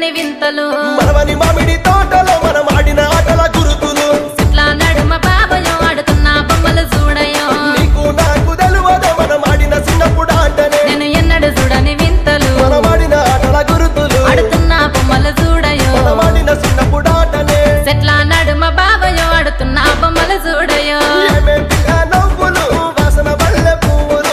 వింతలు మనవని మామిడి తోటలో మనం ఆడిన ఆటల గురుతులు చెట్ల నడుమ బాబయో ఆడుతున్న బొమ్మలు చూడయో నీకు నాకు తెలువదే మనం ఆడిన చిన్నప్పుడు ఆటనే నేను ఎన్నడు చూడని వింతలు మనం ఆడిన ఆటల గురుతులు ఆడుతున్న బొమ్మలు చూడయో మనం ఆడిన చిన్నప్పుడు ఆటనే చెట్ల నడుమ బాబయో ఆడుతున్న బొమ్మలు చూడయో ఏమే పిల్ల నవ్వులు వాసన వల్లే పువ్వులు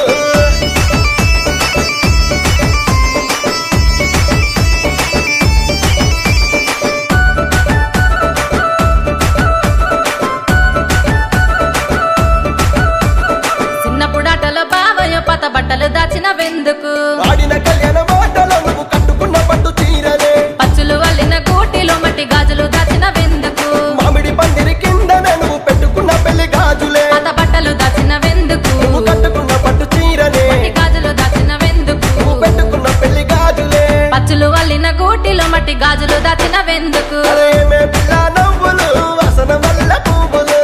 చిన్నప్పుడు ఆటలో బావయో పత బట్టలు దాచిన వెందుకు ఆడిన కళ్యాణ మాటలో నువ్వు కట్టుకున్న పట్టు చీరనే పచ్చులు వల్లిన గూటిలో మట్టి గాజులు దాచిన వెందుకు మామిడి పందిరి కిందనే నువ్వు పెట్టుకున్న పెళ్లి గాజులే పత బట్టలు దాచిన వెందుకు నువ్వు కట్టుకున్న పట్టు చీరనే మట్టి గాజులు దాచిన వెందుకు నువ్వు పెట్టుకున్న పెళ్లి గాజులే పచ్చులు వల్లిన గూటిలో మట్టి గాజులు దాచిన వెందుకు అరేమే పిల్ల నవ్వులు వాసన వల్ల పువ్వులు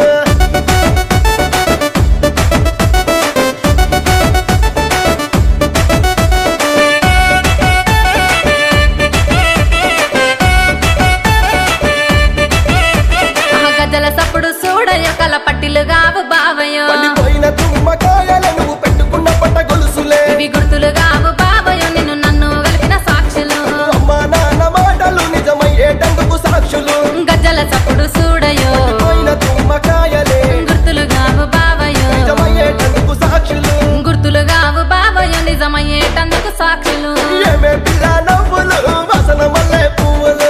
ఆ గజల సప్పుడు చూడయో కల పట్టిలు గావు బావయో పండిపోయిన తుమ్మకాయల నువ్వు పెట్టుకున్న పట్ట గొలుసులే ఇవి గుర్తులు గావు బావయో నిన్ను నన్ను కలిపిన సాక్షులు అమ్మ నాన్న మాటలు నిజమయ్యేటందుకు సాక్షులు గజ్జల సప్పుడు చూడయో పోయిన తుమ్మకాయలే గుర్తులు గావు బావయో నిజమయ్యేటందుకు సాక్షులు గుర్తులు గావు బావయో నిజమయ్యేటందుకు సాక్షులు ఏమే పిల్ల నవ్వులు వాసన వల్లే పువ్వులు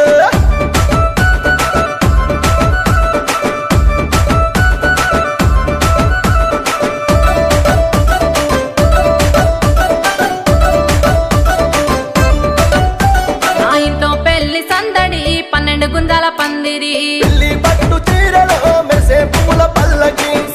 నా ఇంట్లో పెళ్లి సందడి పన్నెండు గుంజాల పందిరి పెళ్లి పట్టు చీరలో మెసే పువ్వుల పల్లకి